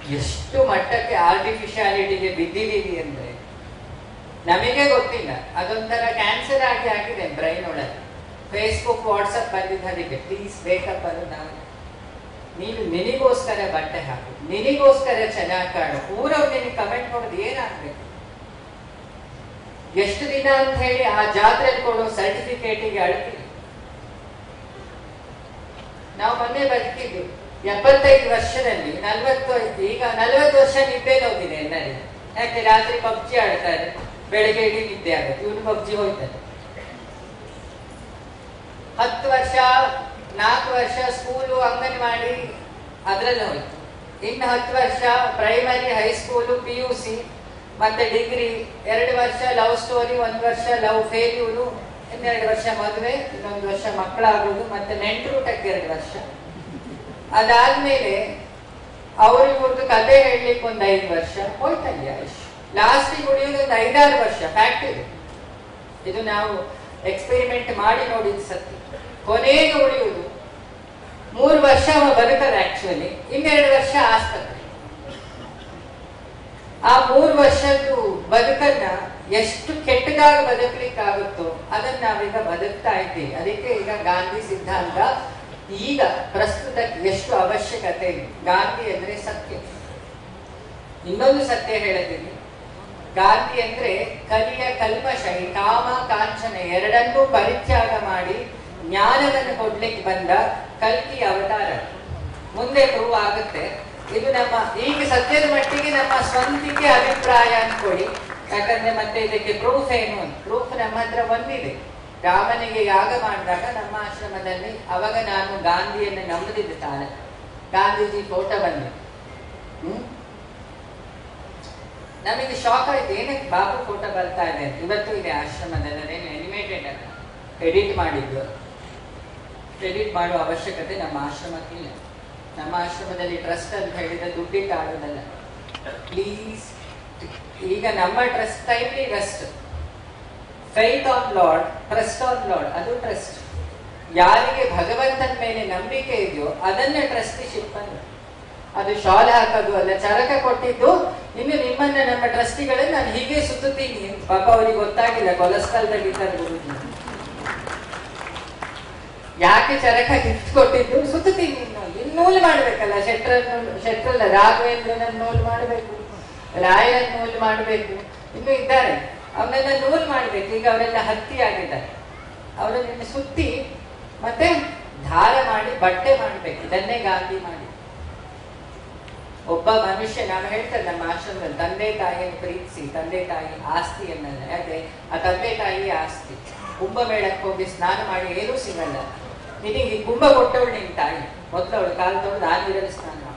ಎಷ್ಟು ಮಟ್ಟಕ್ಕೆ ಆರ್ಟಿಫಿಷಿಯಾಲಿಟಿಗೆ ಬಿದ್ದಿದ್ದೀವಿ ಅಂದ್ರೆ ನಮಗೆ ಗೊತ್ತಿಲ್ಲ ಅದೊಂಥರ ಕ್ಯಾನ್ಸರ್ ಆಗಿ ಆಗಿದೆ ಬ್ರೈನ್ ಒಳಗೆ ಫೇಸ್ಬುಕ್ ವಾಟ್ಸಪ್ ಬಂದಿದ್ದು ಅದಕ್ಕೆ ಪ್ಲೀಸ್ ಬೇಕಪ್ಪ ಅದು ನಾವು ನೀನು ನಿನಗೋಸ್ಕರ ಬಟ್ಟೆ ಹಾಕು ನಿನಗೋಸ್ಕರ ಚೆನ್ನಾಗಿ ಕಾಣು ಊರವ್ರು ನಿನಗೆ ಕಮೆಂಟ್ ಮಾಡೋದು ಏನಾಗ್ಬೇಕು ಎಷ್ಟು ದಿನ ಅಂತ ಹೇಳಿ ಆ ಜಾತ್ರೆಯಲ್ಲಿ ಕೊಡೋ ಸರ್ಟಿಫಿಕೇಟಿಗೆ ಅಳ್ತೀವಿ ನಾವು ಮೊನ್ನೆ ಬದುಕಿದ್ದು ಎಪ್ಪತ್ತೈದು ವರ್ಷದಲ್ಲಿ ನಲ್ವತ್ತು ಈಗ ನಲ್ವತ್ತು ವರ್ಷ ನಿದ್ದೆ ಹೋಗಿದೆ ಎಲ್ಲರಿಗೆ ಯಾಕೆ ರಾತ್ರಿ ಪಬ್ಜಿ ಆಡ್ತಾರೆ ಬೆಳಗ್ಗೆ ಇಡೀ ನಿದ್ದೆ ಆಗುತ್ತೆ ಇವನು ಪಬ್ಜಿ ಹೋಗ್ತಾರೆ ಹತ್ತು ವರ್ಷ ನಾಲ್ಕು ವರ್ಷ ಸ್ಕೂಲು ಅಂಗನವಾಡಿ ಅದರಲ್ಲಿ ಹೋಯ್ತು ಇನ್ನು ಹತ್ತು ವರ್ಷ primary high school P U C ಮತ್ತೆ ಡಿಗ್ರಿ ಎರಡು ವರ್ಷ ಲವ್ ಸ್ಟೋರಿ ಒಂದು ವರ್ಷ ಲವ್ ಫೇಲ್ಯೂರು ಇನ್ನೆರಡು ವರ್ಷ ಮದುವೆ ಇನ್ನೊಂದು ವರ್ಷ ಮಕ್ಕಳಾಗೋದು ಮತ್ತೆ ನೆಂಟರೂಟಕ್ಕೆ ಎರಡು ವರ್ಷ ಅದಾದ್ಮೇಲೆ ಅವ್ರು ಇವ್ರದ್ದು ಕತೆ ಹೇಳಲಿಕ್ಕೆ ಒಂದು ಐದು ವರ್ಷ ಹೋಯ್ತಲ್ಲಿ ಆಯುಷ್ ಲಾಸ್ಟಿಗೆ ಉಳಿಯೋದು ಒಂದು ಐದಾರು ವರ್ಷ ಫ್ಯಾಕ್ಟ್ ಇದು ಇದು ನಾವು ಎಕ್ಸ್ಪೆರಿಮೆಂಟ್ ಮಾಡಿ ನೋಡಿದ ಸತ್ಯ ಕೊನೆಗೆ ಉಳಿಯುವುದು ಮೂರು ವರ್ಷ ಅವ ಬದುಕದ ಆಕ್ಚುಲಿ ಇನ್ನೆರಡು ವರ್ಷ ಆಸ್ಪತ್ರೆ ಆ ಮೂರು ವರ್ಷದ್ದು ಬದುಕನ್ನ ಎಷ್ಟು ಕೆಟ್ಟದಾಗಿ ಬದುಕಲಿಕ್ಕಾಗುತ್ತೋ ಅದನ್ನ ನಾವೀಗ ಬದುಕ್ತಾ ಇದ್ದೀವಿ ಅದಕ್ಕೆ ಈಗ ಗಾಂಧಿ ಸಿದ್ಧಾಂತ ಈಗ ಪ್ರಸ್ತುತ ಎಷ್ಟು ಅವಶ್ಯಕತೆ ಇದೆ ಗಾಂಧಿ ಅಂದ್ರೆ ಸತ್ಯ ಇನ್ನೊಂದು ಸತ್ಯ ಹೇಳತೀನಿ ಗಾಂಧಿ ಅಂದ್ರೆ ಕಲಿಯ ಕಲ್ಮಶ ಈ ಕಾಮ ಕಾಂಚನ ಎರಡನ್ನೂ ಪರಿತ್ಯಾಗ ಮಾಡಿ ಜ್ಞಾನವನ್ನು ಕೊಡ್ಲಿಕ್ಕೆ ಬಂದ ಕಲ್ಕಿ ಅವತಾರ ಮುಂದೆ ಪ್ರೂವ್ ಆಗುತ್ತೆ ಇದು ನಮ್ಮ ಈಗ ಸದ್ಯದ ಮಟ್ಟಿಗೆ ನಮ್ಮ ಸ್ವಂತಿಕೆ ಅಭಿಪ್ರಾಯ ಅನ್ಕೊಡಿ ಯಾಕಂದ್ರೆ ಮತ್ತೆ ಇದಕ್ಕೆ ಪ್ರೂಫ್ ಏನು ಅಂತ ಪ್ರೂಫ್ ನಮ್ಮ ಹತ್ರ ಬಂದಿದೆ ರಾಮನಿಗೆ ಯಾಗ ಮಾಡಿದಾಗ ನಮ್ಮ ಆಶ್ರಮದಲ್ಲಿ ಅವಾಗ ನಾನು ಗಾಂಧಿಯನ್ನು ನಂಬದಿದ್ದೆ ತಾನೆ ಗಾಂಧೀಜಿ ಫೋಟೋ ಬಂದಿದೆ ಹ್ಮ್ ನಮಗೆ ಶಾಕ್ ಆಯ್ತು ಏನಕ್ಕೆ ಬಾಬು ಫೋಟೋ ಬರ್ತಾ ಇದೆ ಅಂತ ಇವತ್ತು ಇದೆ ಆಶ್ರಮದಲ್ಲಿ ಅದೇನು ಅನಿಮೇಟೆಡ್ ಅಲ್ಲ ಎಡಿಟ್ ಮಾಡಿದ್ದು ಎಡಿಟ್ ಮಾಡುವ ಅವಶ್ಯಕತೆ ನಮ್ಮ ಆಶ್ರಮಕ್ಕಿಲ್ಲ ನಮ್ಮ ಆಶ್ರಮದಲ್ಲಿ ಟ್ರಸ್ಟ್ ಅಂತ ಹೇಳಿದ್ರೆ ದುಡ್ಡಿಟ್ಟು ಆಡೋದಲ್ಲ ಪ್ಲೀಸ್ ಈಗ ನಮ್ಮ trust timely rest faith on Lord trust on Lord ಅದು ಟ್ರಸ್ಟ್ ಯಾರಿಗೆ ಭಗವಂತನ ಮೇಲೆ ನಂಬಿಕೆ ಇದೆಯೋ ಅದನ್ನ ಟ್ರಸ್ಟಿಶಿಪ್ ಅಂತ ಅದು ಶಾಲ್ ಹಾಕೋದು ಅಲ್ಲ ಚರಕ ಕೊಟ್ಟಿದ್ದು ಇನ್ನು ನಿಮ್ಮನ್ನ ನಮ್ಮ ಟ್ರಸ್ಟಿಗಳನ್ನ ನಾನು ಹೀಗೆ ಸುತ್ತುತ್ತೀನಿ ಅಂತ. ಪಾಪ ಅವ್ರಿಗೆ ಗೊತ್ತಾಗಿಲ್ಲ ಕೊಲೆಸ್ಟ್ರಾಲ್ ತೆಗಿತಾರೆ ಗುರುಜಿ ಯಾಕೆ ಚರಕ ಗಿಫ್ಟ್ ಕೊಟ್ಟಿದ್ದು ಸುತ್ತುತ್ತೀನಿ ಇನ್ನು ಇನ್ನು ನೂಲು ಮಾಡ್ಬೇಕಲ್ಲ ಶೆಟ್ರ ಶೆಟ್ರಲ್ಲ ರಾಘವೇಂದ್ರನ ನೂಲು ಮಾಡಬೇಕು ರಾಯನ ನೂಲು ಮಾಡಬೇಕು ಇನ್ನು ಇದ್ದಾರೆ ಅವನ್ನೆಲ್ಲ ನೂಲು ಮಾಡ್ಬೇಕು ಈಗ ಅವರೆಲ್ಲ ಹತ್ತಿ ಆಗಿದ್ದಾರೆ ಅವರನ್ನ ಸುತ್ತಿ ಮತ್ತೆ ದಾರ ಮಾಡಿ ಬಟ್ಟೆ ಮಾಡ್ಬೇಕು ಇದನ್ನೇ ಗಾಂಧಿ ಮಾಡಿ ಒಬ್ಬ ಮನುಷ್ಯ ನಾನು ಹೇಳ್ತೇನೆ ನಮ್ಮ ಆಶ್ರಮದಲ್ಲಿ ತಂದೆ ತಾಯಿಯನ್ನು ಪ್ರೀತಿಸಿ ತಂದೆ ತಾಯಿ ಆಸ್ತಿಯನ್ನಲ್ಲ ಯಾಕೆ ಆ ತಂದೆ ತಾಯಿ ಆಸ್ತಿ ಕುಂಭಮೇಳಕ್ಕೆ ಹೋಗಿ ಸ್ನಾನ ಮಾಡಿ ಏನೂ ಸಿಗಲ್ಲ ನಿನಗೆ ಈ ಕುಂಭ ಕೊಟ್ಟವಳು ನಿನ್ ತಾಯಿ ಮೊದಲು ಅವಳು ಕಾಲು ತೊಳೆದು ಆ ನೀರಲ್ಲಿ ಸ್ನಾನ ಮಾಡು.